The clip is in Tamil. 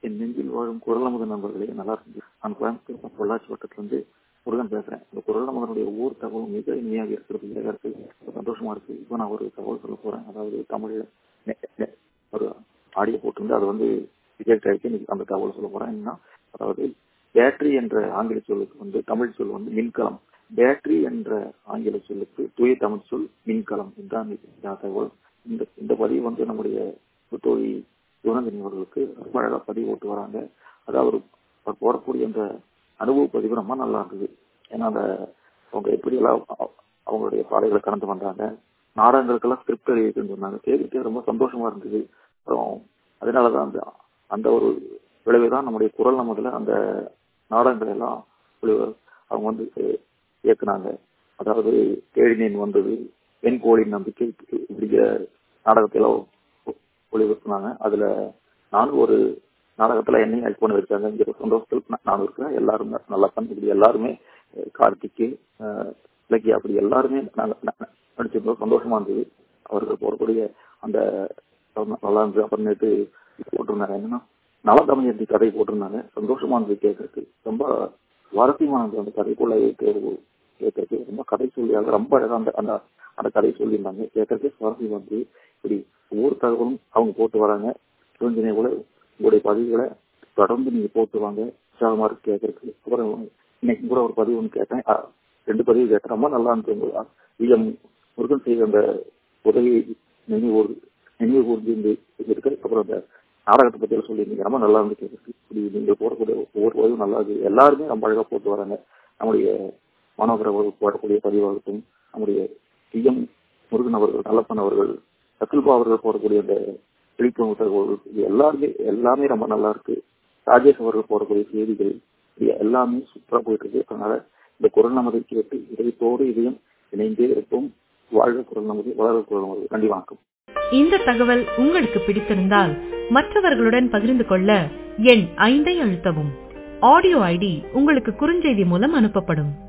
என் நெஞ்சில் வாழும் குரலமுத நண்பர்களே நல்லா இருக்கு நான் கோயம்புத்தூர் பொள்ளாச்சி வட்டத்திலிருந்து முருகன் பேசுறேன் இந்த குரலமுதனுடைய ஊர் தகவல் மிக இனிமையாக இருக்கிறது இதாக இருக்கு சந்தோஷமா இருக்கு இப்போ நான் ஒரு தகவல் சொல்ல போறேன் அதாவது தமிழ்ல நெ- நெ- ஒரு ஆடியோ போட்டிருந்து அது வந்து ரிஜெக்ட் ஆயிடுச்சு இன்னைக்கு அந்த தகவல் சொல்ல போறேன் என்னன்னா அதாவது பேட்டரி என்ற ஆங்கில சொல்லுக்கு வந்து தமிழ் சொல் வந்து மின்கலம் பேட்டரி என்ற ஆங்கில சொல்லுக்கு தூய தமிழ் சொல் மின்கலம் இதுதான் இந்த தகவல் இந்த இந்த பதிவு வந்து நம்முடைய புத்தோழி சிவனந்தினி அவர்களுக்கு ரொம்ப அழகா பதிவு ஓட்டு வராங்க அதாவது அவர் போடக்கூடிய அந்த அனுபவ பதிவு ரொம்ப நல்லா இருந்தது ஏன்னா அந்த அவங்க எப்படி எல்லாம் அவ- அவங்களுடைய பாதைகளை கடந்து வந்தாங்க நாடகங்களுக்கெல்லாம் ஸ்கிரிப்ட் எழுதிட்டுன்னு சொன்னாங்க கேட்டுட்டு ரொம்ப சந்தோஷமா இருந்தது அப்புறம் அதனாலதான் அந்த அந்த ஒரு விளைவு தான் நம்முடைய குரல் நமதுல அந்த நாடகங்கள் எல்லாம் ஒளி- அவங்க வந்து இயக்குனாங்க அதாவது கேழினேன் வந்தது பெண் கோழின் நம்பிக்கை இப்படிங்கிற நாடகத்தை எல்லாம் ஒ- ஒளிபரப்புனாங்க அதுல நானும் ஒரு நாடகத்துல என்னையும் ஆக்ட் பண்ண வச்சாங்க இங்க சந்தோஷத்தில் நா- நானும் இருக்கிறேன் எல்லாரும் ந- நல்லா பண்ணி இப்படி எல்லாருமே அஹ், கார்த்திக்கு அஹ், இலக்கியா அப்படி எல்லாருமே நாங்க ந- ந- நடிச்சிருந்தோம் சந்தோஷமா இருந்தது அவர்கள் போடக்கூடிய அந்த நல்லா- நல்லா இருந்தது அப்புறம் நேற்று போட்டிருந்தாங்க என்னன்னா நலதமயந்தி கதை போட்டிருந்தாங்க சந்தோஷமா இருந்தது கேட்கறதுக்கு ரொம்ப சுவாரஸ்யமா இருந்தது அந்த கதைக்குள்ள கேட்கறதுக்கு ரொம்ப கதை சொல்லியாக ரொம்ப அழகா அந்த அந்த அந்த கதை சொல்லியிருந்தாங்க கேட்கறதுக்கு சுவாரஸ்யமா இருந்தது இப்படி ஒவ்வொரு தகவலும் அவங்க போட்டு வராங்க சிவஞ்சனை கூட உங்களுடைய பதிவுகளை தொடர்ந்து நீங்க போட்டு வாங்க உற்சாகமா இருக்கு கேட்கறதுக்கு அப்புறம் இன்னைக்கு கூட ஒரு பதிவு ஒன்று கேட்டேன் அ, ரெண்டு பதிவு கேட்டேன் ரொம்ப நல்லா இருந்தது விஎம் முருகன் செய்த அந்த உதவி நினைவு நினைவு கூர்ந்து இந்த இது இருக்கு அப்புறம் அந்த நாடகத்தை பத்தி எல்லாம் சொல்லியிருந்தீங்க ரொம்ப நல்லா இருந்து கேட்கறதுக்கு இப்படி நீங்க போடக்கூடிய ஒவ்வொரு பதிவும் நல்லா இருக்கு எல்லாருமே ரொம்ப அழகா போட்டு வராங்க நம்முடைய மாணவர்கள் அவர்கள் போடக்கூடிய பதிவாகட்டும் நம்முடைய சிஎம் முருகன் அவர்கள் நல்லப்பன் அவர்கள் சத்துல்பா அவர்கள் போடக்கூடிய அந்த விழிப்புணர்வு தகவல்கள் இது எல்லாருமே எல்லாமே ரொம்ப நல்லா இருக்கு ராஜேஷ் அவர்கள் போடக்கூடிய செய்திகள் இது எல்லாமே சூப்பரா போயிட்டு இருக்கு அதனால இந்த குரல் நமதை கேட்டு இதயத்தோடு இதையும் இணைந்தே இருப்போம் வாழ்க குரல் நமது வளர குரல் நமது நன்றி வணக்கம் இந்த தகவல் உங்களுக்கு பிடித்திருந்தால் மற்றவர்களுடன் பகிர்ந்து கொள்ள எண் ஐந்தை அழுத்தவும் ஆடியோ ஐடி உங்களுக்கு குறுஞ்செய்தி மூலம் அனுப்பப்படும்